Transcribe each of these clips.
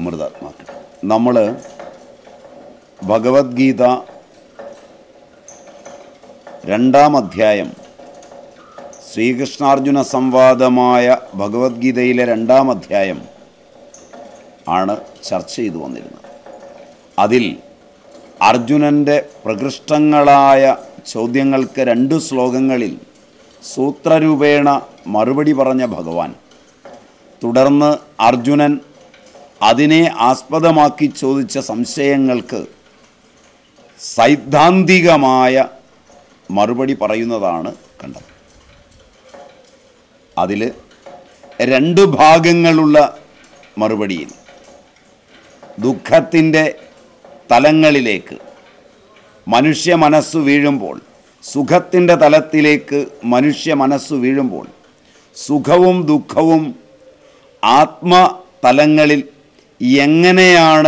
അമൃതാത്മാക്കൾ നമ്മൾ ഭഗവത്ഗീത രണ്ടാം അധ്യായം ശ്രീകൃഷ്ണാർജുന സംവാദമായ ഭഗവത്ഗീതയിലെ രണ്ടാം അധ്യായം ആണ് ചർച്ച ചെയ്തു വന്നിരുന്നത് അതിൽ അർജുനൻ്റെ പ്രകൃഷ്ടങ്ങളായ ചോദ്യങ്ങൾക്ക് രണ്ട് ശ്ലോകങ്ങളിൽ സൂത്രരൂപേണ മറുപടി പറഞ്ഞ ഭഗവാൻ തുടർന്ന് അർജുനൻ അതിനെ ആസ്പദമാക്കി ചോദിച്ച സംശയങ്ങൾക്ക് സൈദ്ധാന്തികമായ മറുപടി പറയുന്നതാണ് കണ്ടത് അതിൽ രണ്ട് ഭാഗങ്ങളുള്ള മറുപടിയിൽ ദുഃഖത്തിൻ്റെ തലങ്ങളിലേക്ക് മനുഷ്യ മനസ്സു വീഴുമ്പോൾ സുഖത്തിൻ്റെ തലത്തിലേക്ക് മനുഷ്യ മനസ്സു വീഴുമ്പോൾ സുഖവും ദുഃഖവും ആത്മതലങ്ങളിൽ എങ്ങനെയാണ്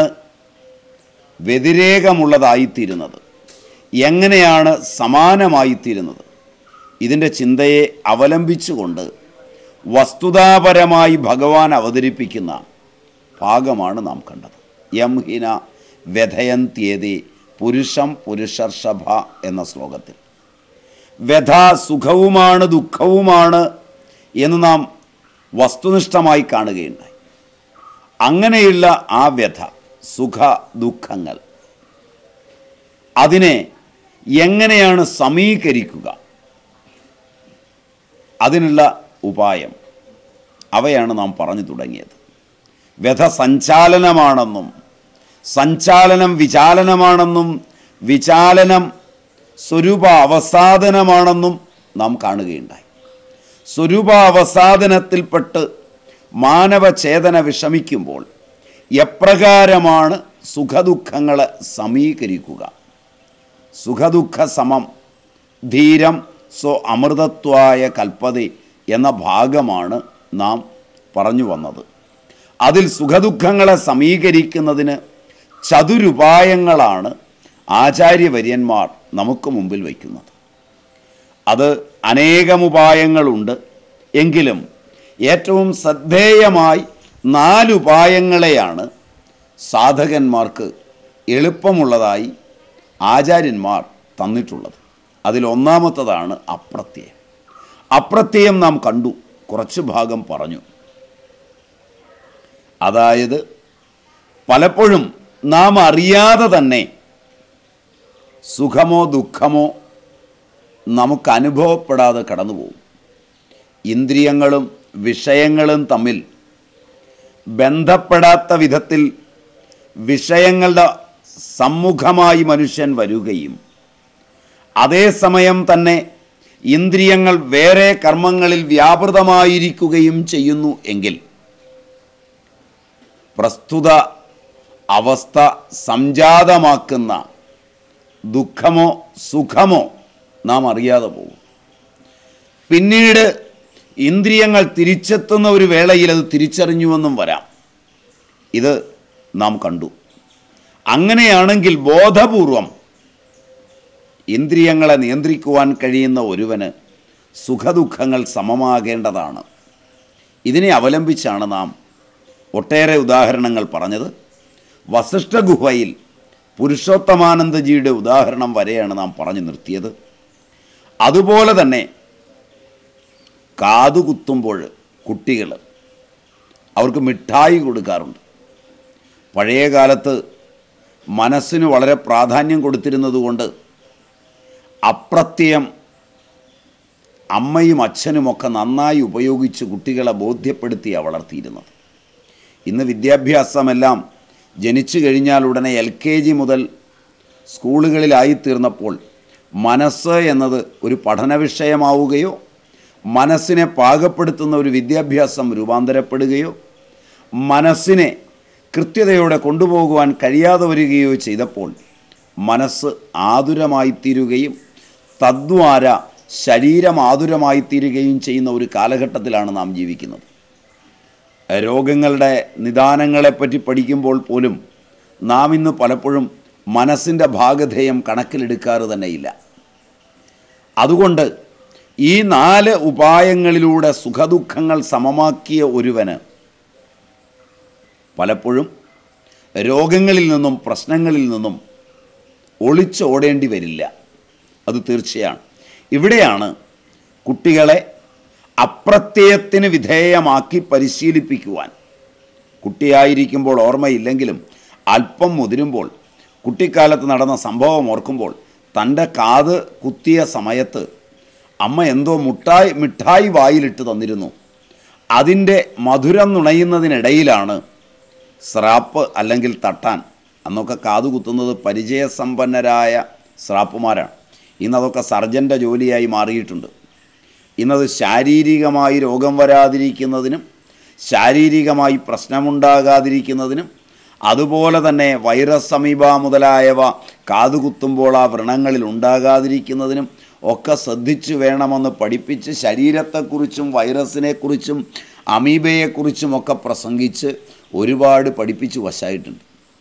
വ്യതിരേകമുള്ളതായിത്തീരുന്നത് എങ്ങനെയാണ് സമാനമായിത്തീരുന്നത് ഇതിൻ്റെ ചിന്തയെ അവലംബിച്ചുകൊണ്ട് വസ്തുതാപരമായി ഭഗവാൻ അവതരിപ്പിക്കുന്ന ഭാഗമാണ് നാം കണ്ടത് യം ഹിന വ്യഥയന്ത്യേതി പുരുഷം പുരുഷർഷഭ എന്ന ശ്ലോകത്തിൽ വ്യഥ സുഖവുമാണ് ദുഃഖവുമാണ് എന്ന് നാം വസ്തുനിഷ്ഠമായി കാണുകയുണ്ടായി അങ്ങനെയുള്ള ആ വ്യഥ സുഖ ദുഃഖങ്ങൾ അതിനെ എങ്ങനെയാണ് സമീകരിക്കുക അതിനുള്ള ഉപായം അവയാണ് നാം പറഞ്ഞു തുടങ്ങിയത് വ്യഥ സഞ്ചാലനമാണെന്നും സഞ്ചാലനം വിചാലനമാണെന്നും വിചാലനം സ്വരൂപ അവസാദനമാണെന്നും നാം കാണുകയുണ്ടായി സ്വരൂപാവസാദനത്തിൽപ്പെട്ട് മാനവചേതന വിഷമിക്കുമ്പോൾ എപ്രകാരമാണ് സുഖദുഃഖങ്ങളെ സമീകരിക്കുക സുഖദുഃഖ സമം ധീരം സ്വ അമൃതത്വായ കൽപ്പതി എന്ന ഭാഗമാണ് നാം പറഞ്ഞു വന്നത് അതിൽ സുഖദുഃഖങ്ങളെ സമീകരിക്കുന്നതിന് ചതുരുപായങ്ങളാണ് ആചാര്യവര്യന്മാർ നമുക്ക് മുമ്പിൽ വയ്ക്കുന്നത് അത് അനേകമുപായങ്ങളുണ്ട് എങ്കിലും ഏറ്റവും ശ്രദ്ധേയമായി നാലുപായങ്ങളെയാണ് സാധകന്മാർക്ക് എളുപ്പമുള്ളതായി ആചാര്യന്മാർ തന്നിട്ടുള്ളത് അതിലൊന്നാമത്തതാണ് അപ്രത്യയം അപ്രത്യയം നാം കണ്ടു കുറച്ച് ഭാഗം പറഞ്ഞു അതായത് പലപ്പോഴും നാം അറിയാതെ തന്നെ സുഖമോ ദുഃഖമോ നമുക്ക് അനുഭവപ്പെടാതെ കടന്നുപോകും ഇന്ദ്രിയങ്ങളും വിഷയങ്ങളും തമ്മിൽ ബന്ധപ്പെടാത്ത വിധത്തിൽ വിഷയങ്ങളുടെ സമ്മുഖമായി മനുഷ്യൻ വരികയും അതേസമയം തന്നെ ഇന്ദ്രിയങ്ങൾ വേറെ കർമ്മങ്ങളിൽ വ്യാപൃതമായിരിക്കുകയും ചെയ്യുന്നു എങ്കിൽ പ്രസ്തുത അവസ്ഥ സംജാതമാക്കുന്ന ദുഃഖമോ സുഖമോ നാം അറിയാതെ പോകും പിന്നീട് ഇന്ദ്രിയങ്ങൾ തിരിച്ചെത്തുന്ന ഒരു വേളയിൽ അത് തിരിച്ചറിഞ്ഞുവെന്നും വരാം ഇത് നാം കണ്ടു അങ്ങനെയാണെങ്കിൽ ബോധപൂർവം ഇന്ദ്രിയങ്ങളെ നിയന്ത്രിക്കുവാൻ കഴിയുന്ന ഒരുവന് സുഖദുഃഖങ്ങൾ സമമാകേണ്ടതാണ് ഇതിനെ അവലംബിച്ചാണ് നാം ഒട്ടേറെ ഉദാഹരണങ്ങൾ പറഞ്ഞത് വസിഷ്ഠ ഗുഹയിൽ പുരുഷോത്തമാനന്ദജിയുടെ ഉദാഹരണം വരെയാണ് നാം പറഞ്ഞു നിർത്തിയത് അതുപോലെ തന്നെ കാതുകുത്തുമ്പോൾ കുട്ടികൾ അവർക്ക് മിഠായി കൊടുക്കാറുണ്ട് പഴയ കാലത്ത് മനസ്സിന് വളരെ പ്രാധാന്യം കൊടുത്തിരുന്നതുകൊണ്ട് അപ്രത്യയം അമ്മയും അച്ഛനുമൊക്കെ നന്നായി ഉപയോഗിച്ച് കുട്ടികളെ ബോധ്യപ്പെടുത്തിയാണ് വളർത്തിയിരുന്നത് ഇന്ന് വിദ്യാഭ്യാസമെല്ലാം ജനിച്ചു കഴിഞ്ഞാൽ ഉടനെ എൽ കെ ജി മുതൽ സ്കൂളുകളിലായിത്തീർന്നപ്പോൾ മനസ്സ് എന്നത് ഒരു പഠന വിഷയമാവുകയോ മനസ്സിനെ പാകപ്പെടുത്തുന്ന ഒരു വിദ്യാഭ്യാസം രൂപാന്തരപ്പെടുകയോ മനസ്സിനെ കൃത്യതയോടെ കൊണ്ടുപോകുവാൻ കഴിയാതെ വരികയോ ചെയ്തപ്പോൾ മനസ്സ് ആതുരമായിത്തീരുകയും തദ്വാര ശരീരം ആതുരമായിത്തീരുകയും ചെയ്യുന്ന ഒരു കാലഘട്ടത്തിലാണ് നാം ജീവിക്കുന്നത് രോഗങ്ങളുടെ നിദാനങ്ങളെപ്പറ്റി പഠിക്കുമ്പോൾ പോലും നാം ഇന്ന് പലപ്പോഴും മനസ്സിൻ്റെ ഭാഗധേയം കണക്കിലെടുക്കാറ് തന്നെയില്ല അതുകൊണ്ട് ഈ നാല് ഉപായങ്ങളിലൂടെ സുഖദുഃഖങ്ങൾ സമമാക്കിയ ഒരുവന് പലപ്പോഴും രോഗങ്ങളിൽ നിന്നും പ്രശ്നങ്ങളിൽ നിന്നും ഒളിച്ചോടേണ്ടി വരില്ല അത് തീർച്ചയാണ് ഇവിടെയാണ് കുട്ടികളെ അപ്രത്യയത്തിന് വിധേയമാക്കി പരിശീലിപ്പിക്കുവാൻ കുട്ടിയായിരിക്കുമ്പോൾ ഓർമ്മയില്ലെങ്കിലും അല്പം മുതിരുമ്പോൾ കുട്ടിക്കാലത്ത് നടന്ന സംഭവം ഓർക്കുമ്പോൾ തൻ്റെ കാത് കുത്തിയ സമയത്ത് അമ്മ എന്തോ മുട്ടായി മിഠായി വായിലിട്ട് തന്നിരുന്നു അതിൻ്റെ മധുരം നുണയുന്നതിനിടയിലാണ് സ്രാപ്പ് അല്ലെങ്കിൽ തട്ടാൻ അന്നൊക്കെ കാതു കുത്തുന്നത് പരിചയസമ്പന്നരായ സ്രാപ്പുമാരാണ് ഇന്നതൊക്കെ സർജൻ്റെ ജോലിയായി മാറിയിട്ടുണ്ട് ഇന്നത് ശാരീരികമായി രോഗം വരാതിരിക്കുന്നതിനും ശാരീരികമായി പ്രശ്നമുണ്ടാകാതിരിക്കുന്നതിനും അതുപോലെ തന്നെ വൈറസ് സമീപ മുതലായവ കാതുകുത്തുമ്പോൾ ആ വ്രണങ്ങളിൽ ഉണ്ടാകാതിരിക്കുന്നതിനും ഒക്കെ ശ്രദ്ധിച്ചു വേണമെന്ന് പഠിപ്പിച്ച് ശരീരത്തെക്കുറിച്ചും വൈറസിനെക്കുറിച്ചും അമീബയെക്കുറിച്ചും ഒക്കെ പ്രസംഗിച്ച് ഒരുപാട് പഠിപ്പിച്ച് വശമായിട്ടുണ്ട്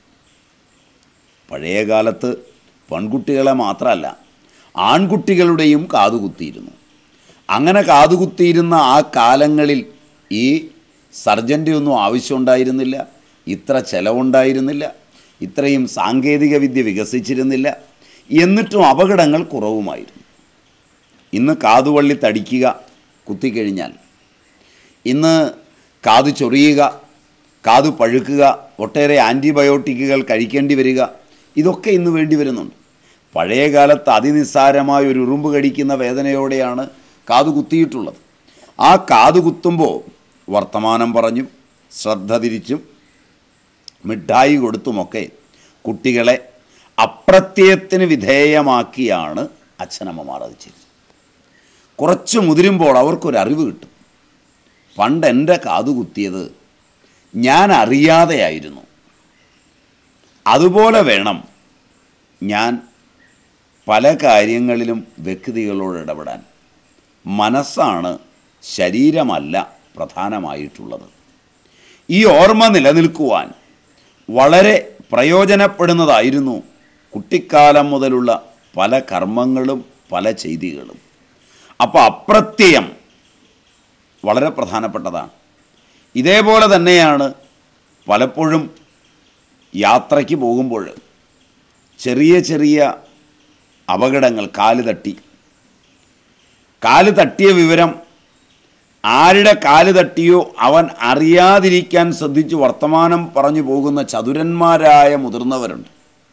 പഴയ കാലത്ത് പെൺകുട്ടികളെ മാത്രമല്ല ആൺകുട്ടികളുടെയും കാതുകുത്തിയിരുന്നു അങ്ങനെ കാതുകുത്തിയിരുന്ന ആ കാലങ്ങളിൽ ഈ സർജൻ്റെ ഒന്നും ആവശ്യമുണ്ടായിരുന്നില്ല ഇത്ര ചെലവുണ്ടായിരുന്നില്ല ഇത്രയും സാങ്കേതിക വിദ്യ വികസിച്ചിരുന്നില്ല എന്നിട്ടും അപകടങ്ങൾ കുറവുമായിരുന്നു ഇന്ന് കാതുവള്ളി തടിക്കുക കുത്തിക്കഴിഞ്ഞാൽ ഇന്ന് കാത് ചൊറിയുക കാതു പഴുക്കുക ഒട്ടേറെ ആൻറ്റിബയോട്ടിക്കുകൾ കഴിക്കേണ്ടി വരിക ഇതൊക്കെ ഇന്ന് വേണ്ടി വരുന്നുണ്ട് പഴയ കാലത്ത് അതിനിസ്സാരമായ ഒരു ഉറുമ്പ് കടിക്കുന്ന വേദനയോടെയാണ് കാതു കുത്തിയിട്ടുള്ളത് ആ കാതു കുത്തുമ്പോൾ വർത്തമാനം പറഞ്ഞും ശ്രദ്ധ തിരിച്ചും മിഠായി കൊടുത്തുമൊക്കെ കുട്ടികളെ അപ്രത്യയത്തിന് വിധേയമാക്കിയാണ് അച്ഛനമ്മമാർ അത് ചെയ്തത് കുറച്ച് മുതിരുമ്പോൾ അവർക്കൊരറിവ് കിട്ടും പണ്ട് എൻ്റെ കാതു കുത്തിയത് ഞാൻ അറിയാതെയായിരുന്നു അതുപോലെ വേണം ഞാൻ പല കാര്യങ്ങളിലും വ്യക്തികളോട് ഇടപെടാൻ മനസ്സാണ് ശരീരമല്ല പ്രധാനമായിട്ടുള്ളത് ഈ ഓർമ്മ നിലനിൽക്കുവാൻ വളരെ പ്രയോജനപ്പെടുന്നതായിരുന്നു കുട്ടിക്കാലം മുതലുള്ള പല കർമ്മങ്ങളും പല ചെയ്തികളും അപ്പോൾ അപ്രത്യയം വളരെ പ്രധാനപ്പെട്ടതാണ് ഇതേപോലെ തന്നെയാണ് പലപ്പോഴും യാത്രയ്ക്ക് പോകുമ്പോൾ ചെറിയ ചെറിയ അപകടങ്ങൾ കാല് തട്ടി കാല് തട്ടിയ വിവരം ആരുടെ കാല് തട്ടിയോ അവൻ അറിയാതിരിക്കാൻ ശ്രദ്ധിച്ച് വർത്തമാനം പറഞ്ഞു പോകുന്ന ചതുരന്മാരായ മുതിർന്നവരുണ്ട്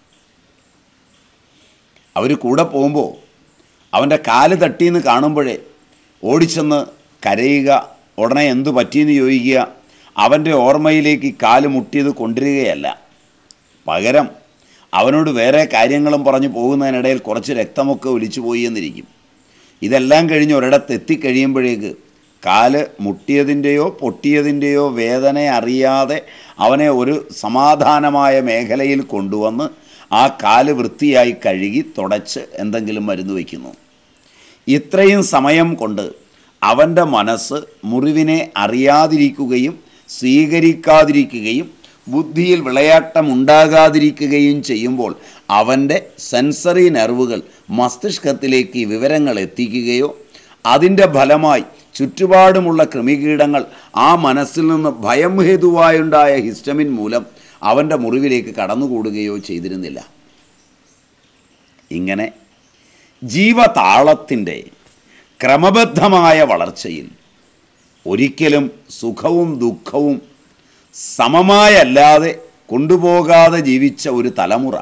അവർ കൂടെ പോകുമ്പോൾ അവൻ്റെ കാല് തട്ടിയെന്ന് കാണുമ്പോഴേ ഓടിച്ചെന്ന് കരയുക ഉടനെ എന്തു പറ്റിയെന്ന് ചോദിക്കുക അവൻ്റെ ഓർമ്മയിലേക്ക് ഈ കാല് മുട്ടിയത് കൊണ്ടുവരികയല്ല പകരം അവനോട് വേറെ കാര്യങ്ങളും പറഞ്ഞു പോകുന്നതിനിടയിൽ കുറച്ച് രക്തമൊക്കെ ഒലിച്ചു പോയി എന്നിരിക്കും ഇതെല്ലാം കഴിഞ്ഞ് ഒരിടത്ത് എത്തിക്കഴിയുമ്പോഴേക്ക് കാല് മുട്ടിയതിൻ്റെയോ പൊട്ടിയതിൻ്റെയോ വേദന അറിയാതെ അവനെ ഒരു സമാധാനമായ മേഖലയിൽ കൊണ്ടുവന്ന് ആ കാല് വൃത്തിയായി കഴുകി തുടച്ച് എന്തെങ്കിലും മരുന്ന് വയ്ക്കുന്നു ഇത്രയും സമയം കൊണ്ട് അവൻ്റെ മനസ്സ് മുറിവിനെ അറിയാതിരിക്കുകയും സ്വീകരിക്കാതിരിക്കുകയും ബുദ്ധിയിൽ വിളയാട്ടം ഉണ്ടാകാതിരിക്കുകയും ചെയ്യുമ്പോൾ അവൻ്റെ സെൻസറി നെർവുകൾ മസ്തിഷ്കത്തിലേക്ക് ഈ വിവരങ്ങൾ എത്തിക്കുകയോ അതിൻ്റെ ഫലമായി ചുറ്റുപാടുമുള്ള കൃമികീടങ്ങൾ ആ മനസ്സിൽ നിന്ന് ഭയം ഹേതുവായുണ്ടായ ഹിസ്റ്റമിൻ മൂലം അവൻ്റെ മുറിവിലേക്ക് കടന്നുകൂടുകയോ ചെയ്തിരുന്നില്ല ഇങ്ങനെ ജീവതാളത്തിൻ്റെ ക്രമബദ്ധമായ വളർച്ചയിൽ ഒരിക്കലും സുഖവും ദുഃഖവും സമമായല്ലാതെ കൊണ്ടുപോകാതെ ജീവിച്ച ഒരു തലമുറ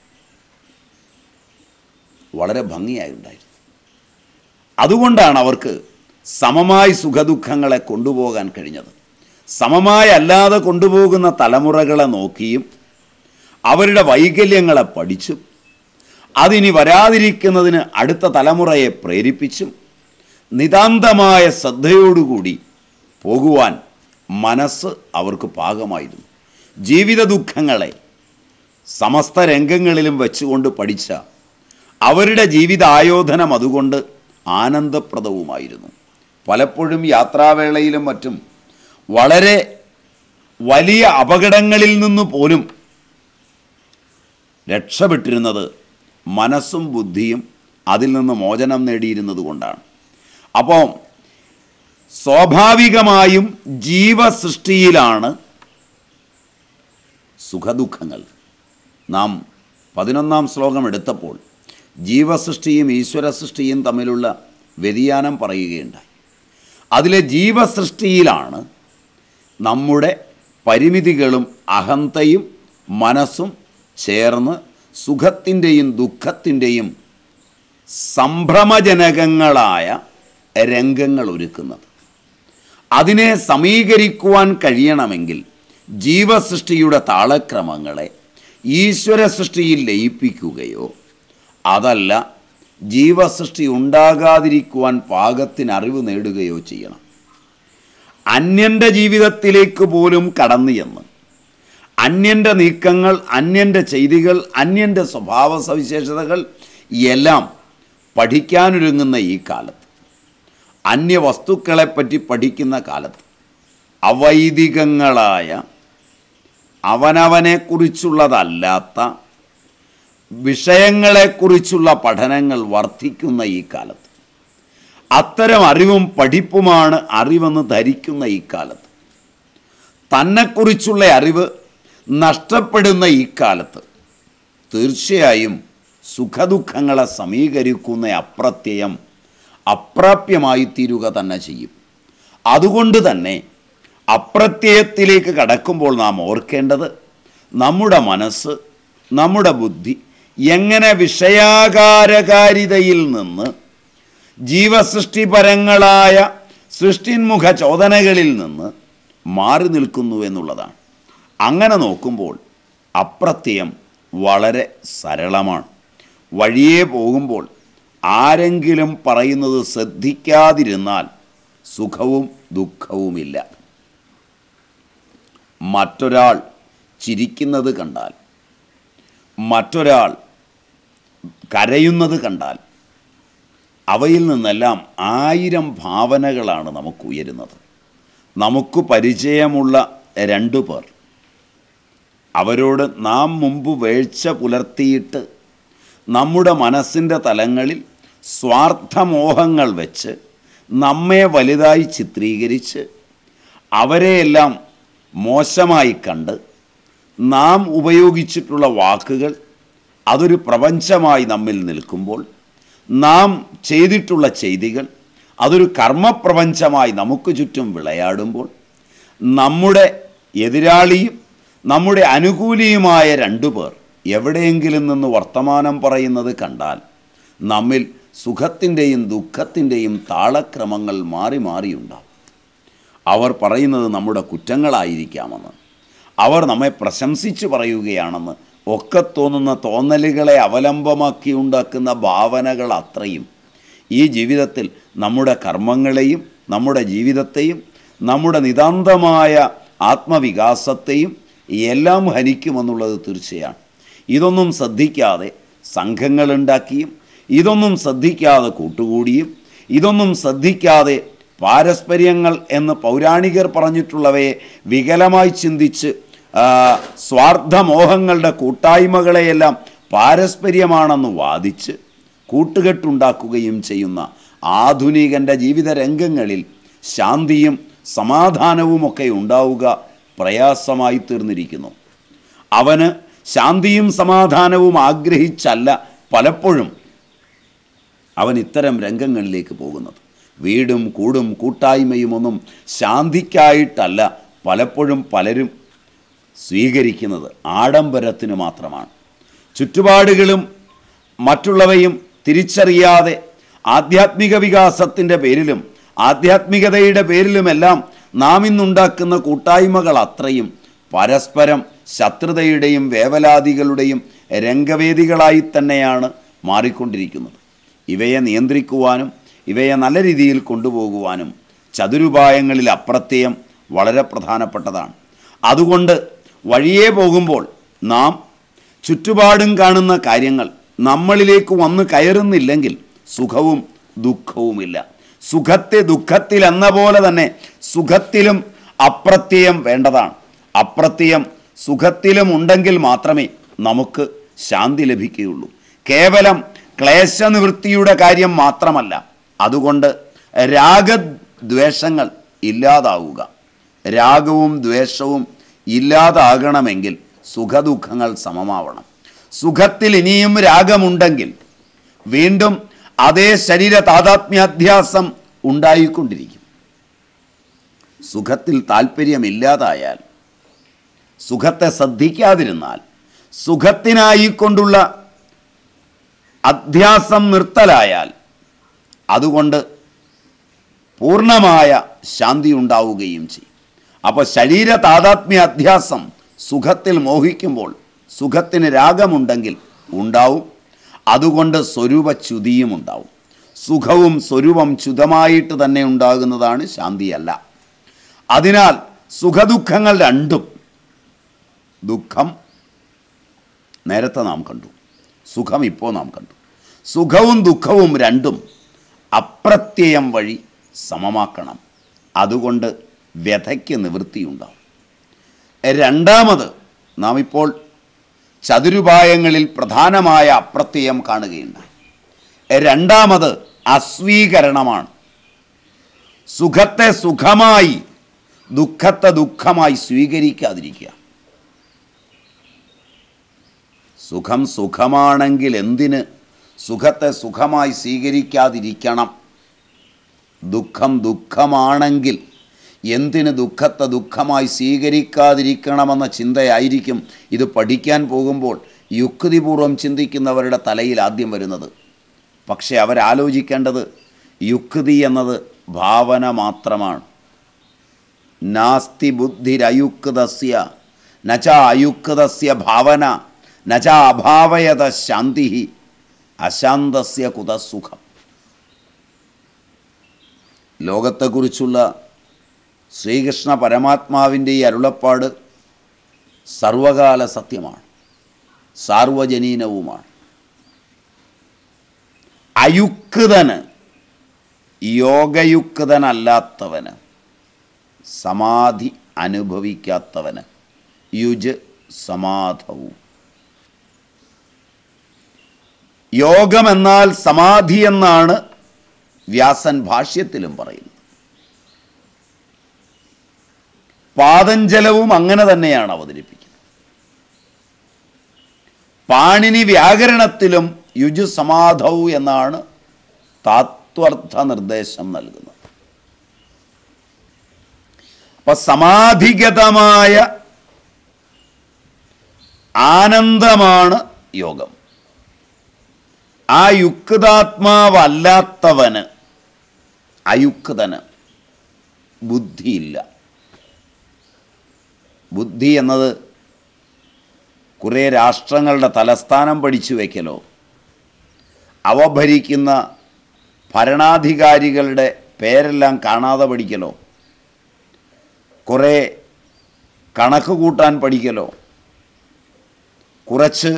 വളരെ ഭംഗിയായി ഉണ്ടായിരുന്നു അതുകൊണ്ടാണ് അവർക്ക് സമമായി സുഖദുഃഖങ്ങളെ കൊണ്ടുപോകാൻ കഴിഞ്ഞത് സമമായി അല്ലാതെ കൊണ്ടുപോകുന്ന തലമുറകളെ നോക്കിയും അവരുടെ വൈകല്യങ്ങളെ പഠിച്ചും അതിനി വരാതിരിക്കുന്നതിന് അടുത്ത തലമുറയെ പ്രേരിപ്പിച്ചും നിതാന്തമായ ശ്രദ്ധയോടുകൂടി പോകുവാൻ മനസ്സ് അവർക്ക് പാകമായിരുന്നു ജീവിത ദുഃഖങ്ങളെ സമസ്ത രംഗങ്ങളിലും വെച്ചുകൊണ്ട് പഠിച്ച അവരുടെ ജീവിതായോധനം അതുകൊണ്ട് ആനന്ദപ്രദവുമായിരുന്നു പലപ്പോഴും യാത്രാവേളയിലും മറ്റും വളരെ വലിയ അപകടങ്ങളിൽ നിന്ന് പോലും രക്ഷപ്പെട്ടിരുന്നത് മനസ്സും ബുദ്ധിയും അതിൽ നിന്ന് മോചനം നേടിയിരുന്നത് കൊണ്ടാണ് അപ്പോൾ സ്വാഭാവികമായും ജീവസൃഷ്ടിയിലാണ് സുഖദുഃഖങ്ങൾ നാം പതിനൊന്നാം ശ്ലോകം എടുത്തപ്പോൾ ജീവസൃഷ്ടിയും ഈശ്വര സൃഷ്ടിയും തമ്മിലുള്ള വ്യതിയാനം പറയുകയുണ്ടായി അതിലെ ജീവസൃഷ്ടിയിലാണ് നമ്മുടെ പരിമിതികളും അഹന്തയും മനസ്സും ചേർന്ന് സുഖത്തിൻ്റെയും ദുഃഖത്തിൻ്റെയും സംഭ്രമജനകങ്ങളായ രംഗങ്ങൾ ഒരുക്കുന്നത് അതിനെ സമീകരിക്കുവാൻ കഴിയണമെങ്കിൽ ജീവസൃഷ്ടിയുടെ താളക്രമങ്ങളെ ഈശ്വര സൃഷ്ടിയിൽ ലയിപ്പിക്കുകയോ അതല്ല ജീവസൃഷ്ടി ഉണ്ടാകാതിരിക്കുവാൻ പാകത്തിന് അറിവ് നേടുകയോ ചെയ്യണം അന്യൻ്റെ ജീവിതത്തിലേക്ക് പോലും കടന്നു ചെന്ന് അന്യൻ്റെ നീക്കങ്ങൾ അന്യൻ്റെ ചെയ്തികൾ അന്യൻ്റെ സ്വഭാവ സവിശേഷതകൾ എല്ലാം പഠിക്കാനൊരുങ്ങുന്ന ഈ കാലത്ത് അന്യവസ്തുക്കളെപ്പറ്റി പഠിക്കുന്ന കാലത്ത് അവൈദികങ്ങളായ അവനവനെക്കുറിച്ചുള്ളതല്ലാത്ത വിഷയങ്ങളെക്കുറിച്ചുള്ള പഠനങ്ങൾ വർദ്ധിക്കുന്ന ഈ കാലത്ത് അത്തരം അറിവും പഠിപ്പുമാണ് അറിവെന്ന് ധരിക്കുന്ന ഈ കാലത്ത് തന്നെക്കുറിച്ചുള്ള അറിവ് നഷ്ടപ്പെടുന്ന ഈ കാലത്ത് തീർച്ചയായും സുഖദുഃഖങ്ങളെ സമീകരിക്കുന്ന അപ്രത്യയം അപ്രാപ്യമായി തീരുക തന്നെ ചെയ്യും അതുകൊണ്ട് തന്നെ അപ്രത്യയത്തിലേക്ക് കടക്കുമ്പോൾ നാം ഓർക്കേണ്ടത് നമ്മുടെ മനസ്സ് നമ്മുടെ ബുദ്ധി എങ്ങനെ വിഷയാകാരകാരിതയിൽ നിന്ന് ജീവസൃഷ്ടിപരങ്ങളായ സൃഷ്ടിന്മുഖ ചോദനകളിൽ നിന്ന് മാറി നിൽക്കുന്നു എന്നുള്ളതാണ് അങ്ങനെ നോക്കുമ്പോൾ അപ്രത്യയം വളരെ സരളമാണ് വഴിയെ പോകുമ്പോൾ ആരെങ്കിലും പറയുന്നത് ശ്രദ്ധിക്കാതിരുന്നാൽ സുഖവും ദുഃഖവുമില്ല മറ്റൊരാൾ ചിരിക്കുന്നത് കണ്ടാൽ മറ്റൊരാൾ കരയുന്നത് കണ്ടാൽ അവയിൽ നിന്നെല്ലാം ആയിരം ഭാവനകളാണ് നമുക്ക് ഉയരുന്നത് നമുക്ക് പരിചയമുള്ള രണ്ടു പേർ അവരോട് നാം മുമ്പ് വേഴ്ച പുലർത്തിയിട്ട് നമ്മുടെ മനസ്സിൻ്റെ തലങ്ങളിൽ സ്വാർത്ഥമോഹങ്ങൾ വെച്ച് നമ്മെ വലുതായി ചിത്രീകരിച്ച് അവരെയെല്ലാം മോശമായി കണ്ട് നാം ഉപയോഗിച്ചിട്ടുള്ള വാക്കുകൾ അതൊരു പ്രപഞ്ചമായി നമ്മിൽ നിൽക്കുമ്പോൾ നാം ചെയ്തിട്ടുള്ള ചെയ്തികൾ അതൊരു കർമ്മപ്രപഞ്ചമായി നമുക്ക് ചുറ്റും വിളയാടുമ്പോൾ നമ്മുടെ എതിരാളിയും നമ്മുടെ അനുകൂലിയുമായ രണ്ടു പേർ എവിടെയെങ്കിലും നിന്ന് വർത്തമാനം പറയുന്നത് കണ്ടാൽ നമ്മിൽ സുഖത്തിൻ്റെയും ദുഃഖത്തിൻ്റെയും താളക്രമങ്ങൾ മാറി മാറിയുണ്ടാവും അവർ പറയുന്നത് നമ്മുടെ കുറ്റങ്ങളായിരിക്കാമെന്ന് അവർ നമ്മെ പ്രശംസിച്ച് പറയുകയാണെന്ന് ഒക്കെ തോന്നുന്ന തോന്നലുകളെ അവലംബമാക്കി ഉണ്ടാക്കുന്ന ഭാവനകൾ അത്രയും ഈ ജീവിതത്തിൽ നമ്മുടെ കർമ്മങ്ങളെയും നമ്മുടെ ജീവിതത്തെയും നമ്മുടെ നിതാന്തമായ ആത്മവികാസത്തെയും എല്ലാം ഹനിക്കുമെന്നുള്ളത് തീർച്ചയാണ് ഇതൊന്നും ശ്രദ്ധിക്കാതെ സംഘങ്ങളുണ്ടാക്കിയും ഇതൊന്നും ശ്രദ്ധിക്കാതെ കൂട്ടുകൂടിയും ഇതൊന്നും ശ്രദ്ധിക്കാതെ പാരസ്പര്യങ്ങൾ എന്ന് പൗരാണികർ പറഞ്ഞിട്ടുള്ളവയെ വികലമായി ചിന്തിച്ച് ആ, സ്വാർത്ഥമോഹങ്ങളുടെ കൂട്ടായ്മകളെയെല്ലാം പാരസ്പര്യമാണെന്ന് വാദിച്ച് കൂട്ടുകെട്ടുണ്ടാക്കുകയും ചെയ്യുന്ന ആധുനികൻ്റെ ജീവിത രംഗങ്ങളിൽ ശാന്തിയും സമാധാനവുമൊക്കെ ഉണ്ടാവുക പ്രയാസമായി തീർന്നിരിക്കുന്നു അവന് ശാന്തിയും സമാധാനവും ആഗ്രഹിച്ചല്ല പലപ്പോഴും അവൻ ഇത്തരം രംഗങ്ങളിലേക്ക് പോകുന്നത് വീടും കൂടും കൂട്ടായ്മയും ഒന്നും ശാന്തിക്കായിട്ടല്ല പലപ്പോഴും പലരും സ്വീകരിക്കുന്നത് ആഡംബരത്തിന് മാത്രമാണ് ചുറ്റുപാടുകളും മറ്റുള്ളവയും തിരിച്ചറിയാതെ ആധ്യാത്മിക വികാസത്തിൻ്റെ പേരിലും ആധ്യാത്മികതയുടെ പേരിലുമെല്ലാം നാം ഇന്നുണ്ടാക്കുന്ന കൂട്ടായ്മകൾ അത്രയും പരസ്പരം ശത്രുതയുടെയും വേവലാതികളുടെയും രംഗവേദികളായി തന്നെയാണ് മാറിക്കൊണ്ടിരിക്കുന്നത് ഇവയെ നിയന്ത്രിക്കുവാനും ഇവയെ നല്ല രീതിയിൽ കൊണ്ടുപോകുവാനും ചതുരുപായങ്ങളിൽ അപ്രത്യയം വളരെ പ്രധാനപ്പെട്ടതാണ് അതുകൊണ്ട് വഴിയേ പോകുമ്പോൾ നാം ചുറ്റുപാടും കാണുന്ന കാര്യങ്ങൾ നമ്മളിലേക്ക് വന്ന് കയറുന്നില്ലെങ്കിൽ സുഖവും ദുഃഖവുമില്ല സുഖത്തെ ദുഃഖത്തിൽ എന്ന പോലെ തന്നെ സുഖത്തിലും അപ്രത്യയം വേണ്ടതാണ് അപ്രത്യയം സുഖത്തിലും ഉണ്ടെങ്കിൽ മാത്രമേ നമുക്ക് ശാന്തി ലഭിക്കുകയുള്ളൂ കേവലം ക്ലേശനിവൃത്തിയുടെ കാര്യം മാത്രമല്ല അതുകൊണ്ട് രാഗദ്വേഷങ്ങൾ ഇല്ലാതാവുക രാഗവും ദ്വേഷവും ഇല്ലാതാകണമെങ്കിൽ സുഖദുഃഖങ്ങൾ സമമാവണം സുഖത്തിൽ ഇനിയും രാഗമുണ്ടെങ്കിൽ വീണ്ടും അതേ ശരീര താതാത്മ്യാധ്യാസം ഉണ്ടായിക്കൊണ്ടിരിക്കും സുഖത്തിൽ താല്പര്യമില്ലാതായാൽ സുഖത്തെ ശ്രദ്ധിക്കാതിരുന്നാൽ സുഖത്തിനായിക്കൊണ്ടുള്ള അധ്യാസം നിർത്തലായാൽ അതുകൊണ്ട് പൂർണ്ണമായ ശാന്തി ഉണ്ടാവുകയും ചെയ്യും അപ്പോൾ ശരീര താതാത്മ്യ അധ്യാസം സുഖത്തിൽ മോഹിക്കുമ്പോൾ സുഖത്തിന് രാഗമുണ്ടെങ്കിൽ ഉണ്ടാവും അതുകൊണ്ട് സ്വരൂപച്യുതിയും ഉണ്ടാവും സുഖവും സ്വരൂപം ച്യുതമായിട്ട് തന്നെ ഉണ്ടാകുന്നതാണ് ശാന്തിയല്ല അതിനാൽ സുഖദുഃഖങ്ങൾ രണ്ടും ദുഃഖം നേരത്തെ നാം കണ്ടു സുഖം ഇപ്പോൾ നാം കണ്ടു സുഖവും ദുഃഖവും രണ്ടും അപ്രത്യയം വഴി സമമാക്കണം അതുകൊണ്ട് വ്യഥയ്ക്ക് നിവൃത്തിയുണ്ടാവും രണ്ടാമത് നാം ഇപ്പോൾ ചതുരുപായങ്ങളിൽ പ്രധാനമായ അപ്രത്യയം കാണുകയുണ്ടായി രണ്ടാമത് അസ്വീകരണമാണ് സുഖത്തെ സുഖമായി ദുഃഖത്തെ ദുഃഖമായി സ്വീകരിക്കാതിരിക്കുക സുഖം സുഖമാണെങ്കിൽ എന്തിന് സുഖത്തെ സുഖമായി സ്വീകരിക്കാതിരിക്കണം ദുഃഖം ദുഃഖമാണെങ്കിൽ എന്തിന് ദുഃഖത്തെ ദുഃഖമായി സ്വീകരിക്കാതിരിക്കണമെന്ന ചിന്തയായിരിക്കും ഇത് പഠിക്കാൻ പോകുമ്പോൾ യുക്തിപൂർവം ചിന്തിക്കുന്നവരുടെ തലയിൽ ആദ്യം വരുന്നത് പക്ഷേ അവരാലോചിക്കേണ്ടത് യുക്തി എന്നത് ഭാവന മാത്രമാണ് നാസ്തി ബുദ്ധിരയുക്തസ്യ നച അയുക്തസ്യ ഭാവന നച അഭാവയത ശാന്തി അശാന്തസ്യ കുതസുഖം ലോകത്തെക്കുറിച്ചുള്ള ശ്രീകൃഷ്ണ പരമാത്മാവിൻ്റെ ഈ അരുളപ്പാട് സർവകാല സത്യമാണ് സാർവജനീനവുമാണ് അയുക്തന് യോഗയുക്തനല്ലാത്തവന് സമാധി അനുഭവിക്കാത്തവന് യുജ് സമാധവും യോഗമെന്നാൽ സമാധി എന്നാണ് വ്യാസൻ ഭാഷ്യത്തിലും പറയുന്നത് പാതഞ്ചലവും അങ്ങനെ തന്നെയാണ് അവതരിപ്പിക്കുന്നത് പാണിനി വ്യാകരണത്തിലും യുജു സമാധൗ എന്നാണ് താത്വർത്ഥ നിർദ്ദേശം നൽകുന്നത് അപ്പൊ സമാധിഗതമായ ആനന്ദമാണ് യോഗം ആ യുക്താത്മാവല്ലാത്തവന് അയുക്തന് ബുദ്ധിയില്ല ബുദ്ധി എന്നത് കുറേ രാഷ്ട്രങ്ങളുടെ തലസ്ഥാനം പഠിച്ചു വയ്ക്കലോ അവ ഭരിക്കുന്ന ഭരണാധികാരികളുടെ പേരെല്ലാം കാണാതെ പഠിക്കലോ കുറേ കണക്ക് കൂട്ടാൻ പഠിക്കലോ കുറച്ച്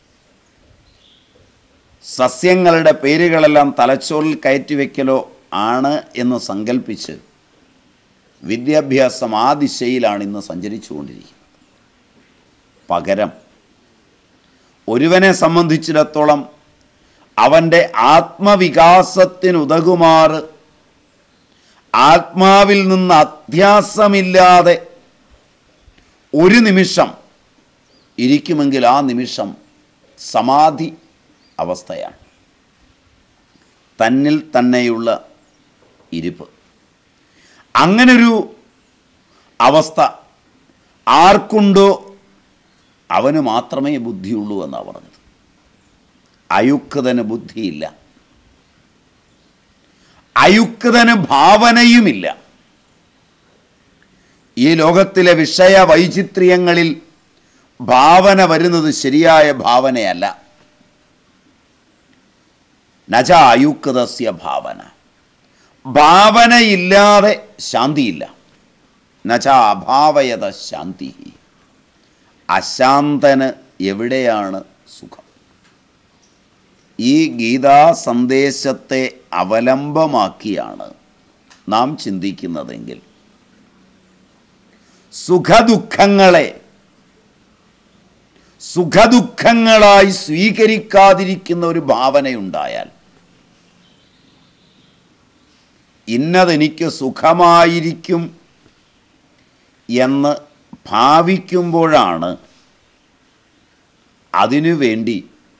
സസ്യങ്ങളുടെ പേരുകളെല്ലാം തലച്ചോറിൽ കയറ്റി വയ്ക്കലോ ആണ് എന്ന് സങ്കല്പിച്ച് വിദ്യാഭ്യാസം ആ ദിശയിലാണ് ഇന്ന് സഞ്ചരിച്ചുകൊണ്ടിരിക്കുന്നത് പകരം ഒരുവനെ സംബന്ധിച്ചിടത്തോളം അവൻ്റെ ആത്മവികാസത്തിനുതകുമാറ് ആത്മാവിൽ നിന്ന് അധ്യാസമില്ലാതെ ഒരു നിമിഷം ഇരിക്കുമെങ്കിൽ ആ നിമിഷം സമാധി അവസ്ഥയാണ് തന്നിൽ തന്നെയുള്ള ഇരിപ്പ് അങ്ങനൊരു അവസ്ഥ ആർക്കുണ്ടോ അവന് മാത്രമേ ബുദ്ധിയുള്ളൂ എന്നാണ് പറഞ്ഞത് അയുക്തന് ബുദ്ധിയില്ല അയുക്തന് ഭാവനയുമില്ല ഈ ലോകത്തിലെ വിഷയ വൈചിത്ര്യങ്ങളിൽ ഭാവന വരുന്നത് ശരിയായ ഭാവനയല്ല നച അയുക്തസ്യ ഭാവന ഭാവനയില്ലാതെ ശാന്തിയില്ല നച അഭാവയത ശാന്തി അശാന്തന് എവിടെയാണ് സുഖം ഈ ഗീതാ സന്ദേശത്തെ അവലംബമാക്കിയാണ് നാം ചിന്തിക്കുന്നതെങ്കിൽ സുഖദുഃഖങ്ങളെ സുഖദുഃഖങ്ങളായി സ്വീകരിക്കാതിരിക്കുന്ന ഒരു ഭാവനയുണ്ടായാൽ ഇന്നതെനിക്ക് സുഖമായിരിക്കും എന്ന് ഭാവിക്കുമ്പോഴാണ് അതിനു വേണ്ടി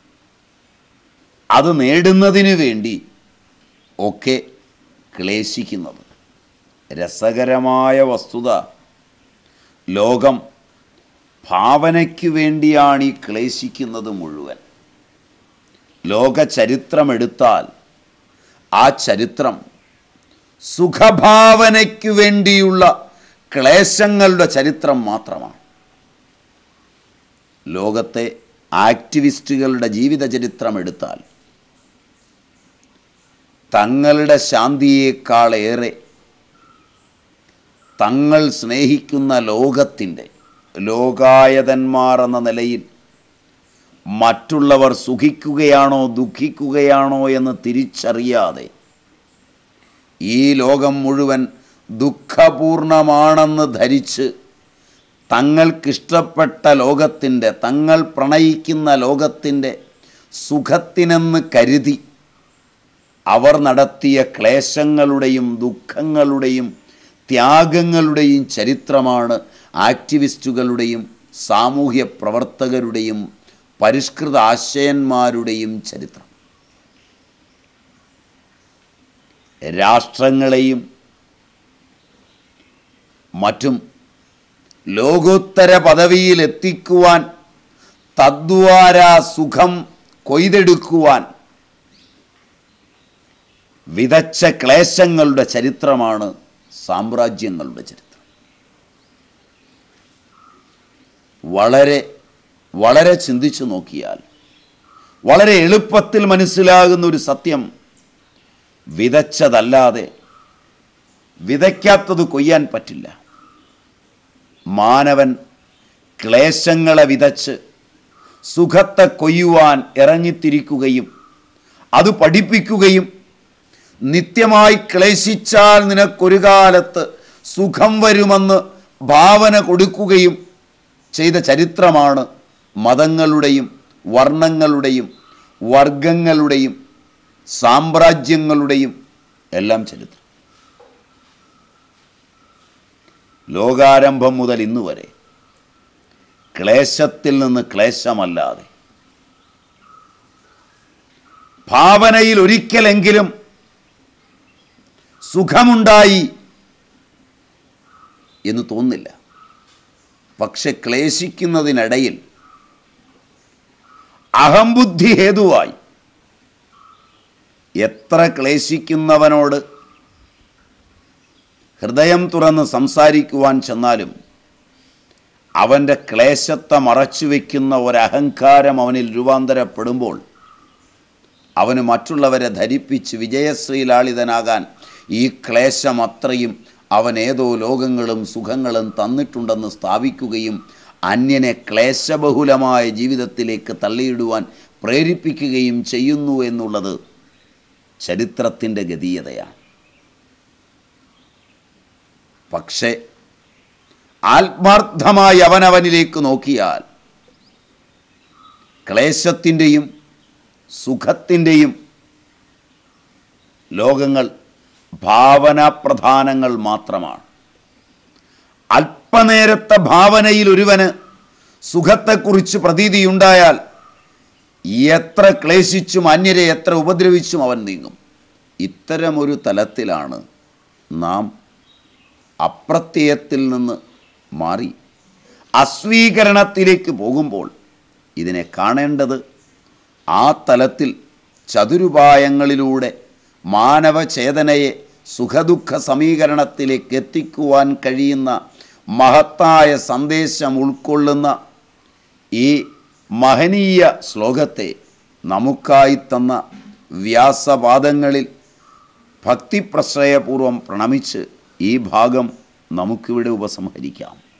അത് നേടുന്നതിനു വേണ്ടി ഒക്കെ ക്ലേശിക്കുന്നത് രസകരമായ വസ്തുത ലോകം ഭാവനയ്ക്ക് വേണ്ടിയാണ് ഈ ക്ലേശിക്കുന്നത് മുഴുവൻ ലോക ചരിത്രമെടുത്താൽ ആ ചരിത്രം സുഖഭാവനയ്ക്ക് വേണ്ടിയുള്ള ക്ലേശങ്ങളുടെ ചരിത്രം മാത്രമാണ് ലോകത്തെ ആക്ടിവിസ്റ്റുകളുടെ ജീവിത ചരിത്രം എടുത്താൽ തങ്ങളുടെ ശാന്തിയേക്കാളേറെ തങ്ങൾ സ്നേഹിക്കുന്ന ലോകത്തിൻ്റെ ലോകായതന്മാർ എന്ന നിലയിൽ മറ്റുള്ളവർ സുഖിക്കുകയാണോ ദുഃഖിക്കുകയാണോ എന്ന് തിരിച്ചറിയാതെ ഈ ലോകം മുഴുവൻ ദുഃഖപൂർണമാണെന്ന് ധരിച്ച് തങ്ങൾക്കിഷ്ടപ്പെട്ട ലോകത്തിൻ്റെ തങ്ങൾ പ്രണയിക്കുന്ന ലോകത്തിൻ്റെ സുഖത്തിനെന്ന് കരുതി അവർ നടത്തിയ ക്ലേശങ്ങളുടെയും ദുഃഖങ്ങളുടെയും ത്യാഗങ്ങളുടെയും ചരിത്രമാണ് ആക്ടിവിസ്റ്റുകളുടെയും സാമൂഹ്യ പ്രവർത്തകരുടെയും പരിഷ്കൃത ആശയന്മാരുടെയും ചരിത്രം രാഷ്ട്രങ്ങളെയും മറ്റും ലോകോത്തര പദവിയിൽ എത്തിക്കുവാൻ തദ്വാര സുഖം കൊയ്തെടുക്കുവാൻ വിതച്ച ക്ലേശങ്ങളുടെ ചരിത്രമാണ് സാമ്രാജ്യങ്ങളുടെ ചരിത്രം വളരെ വളരെ ചിന്തിച്ചു നോക്കിയാൽ വളരെ എളുപ്പത്തിൽ മനസ്സിലാകുന്ന ഒരു സത്യം വിതച്ചതല്ലാതെ വിതയ്ക്കാത്തത് കൊയ്യാൻ പറ്റില്ല മാനവൻ ക്ലേശങ്ങളെ വിതച്ച് സുഖത്തെ കൊയ്യുവാൻ ഇറങ്ങിത്തിരിക്കുകയും അത് പഠിപ്പിക്കുകയും നിത്യമായി ക്ലേശിച്ചാൽ നിനക്കൊരു കാലത്ത് സുഖം വരുമെന്ന് ഭാവന കൊടുക്കുകയും ചെയ്ത ചരിത്രമാണ് മതങ്ങളുടെയും വർണ്ണങ്ങളുടെയും വർഗങ്ങളുടെയും സാമ്രാജ്യങ്ങളുടെയും എല്ലാം ചരിത്രം ലോകാരംഭം മുതൽ ഇന്ന് വരെ ക്ലേശത്തിൽ നിന്ന് ക്ലേശമല്ലാതെ ഭാവനയിൽ ഒരിക്കലെങ്കിലും സുഖമുണ്ടായി എന്ന് തോന്നില്ല പക്ഷെ ക്ലേശിക്കുന്നതിനിടയിൽ അഹംബുദ്ധി ഹേതുവായി എത്ര ക്ലേശിക്കുന്നവനോട് ഹൃദയം തുറന്ന് സംസാരിക്കുവാൻ ചെന്നാലും അവൻ്റെ ക്ലേശത്തെ മറച്ചു വയ്ക്കുന്ന ഒരഹങ്കാരം അവനിൽ രൂപാന്തരപ്പെടുമ്പോൾ അവന് മറ്റുള്ളവരെ ധരിപ്പിച്ച് വിജയശ്രീലാളിതനാകാൻ ഈ ക്ലേശം അത്രയും അവൻ ഏതോ ലോകങ്ങളും സുഖങ്ങളും തന്നിട്ടുണ്ടെന്ന് സ്ഥാപിക്കുകയും അന്യനെ ക്ലേശബഹുലമായ ജീവിതത്തിലേക്ക് തള്ളിയിടുവാൻ പ്രേരിപ്പിക്കുകയും ചെയ്യുന്നു എന്നുള്ളത് ചരിത്രത്തിൻ്റെ ഗതീയതയാണ് പക്ഷേ ആത്മാർത്ഥമായി അവനവനിലേക്ക് നോക്കിയാൽ ക്ലേശത്തിൻ്റെയും സുഖത്തിൻ്റെയും ലോകങ്ങൾ ഭാവനാപ്രധാനങ്ങൾ മാത്രമാണ് അല്പനേരത്തെ ഭാവനയിൽ ഒരുവന് സുഖത്തെക്കുറിച്ച് പ്രതീതിയുണ്ടായാൽ എത്ര ക്ലേശിച്ചും അന്യരെ എത്ര ഉപദ്രവിച്ചും അവൻ നീങ്ങും ഇത്തരമൊരു തലത്തിലാണ് നാം അപ്രത്യയത്തിൽ നിന്ന് മാറി അസ്വീകരണത്തിലേക്ക് പോകുമ്പോൾ ഇതിനെ കാണേണ്ടത് ആ തലത്തിൽ ചതുരുപായങ്ങളിലൂടെ മാനവചേതനയെ സുഖദുഃഖ സമീകരണത്തിലേക്ക് എത്തിക്കുവാൻ കഴിയുന്ന മഹത്തായ സന്ദേശം ഉൾക്കൊള്ളുന്ന ഈ മഹനീയ ശ്ലോകത്തെ നമുക്കായി തന്ന വ്യാസപാദങ്ങളിൽ ഭക്തിപ്രശ്രയപൂർവം പ്രണമിച്ച് ഈ ഭാഗം നമുക്കിവിടെ ഉപസംഹരിക്കാം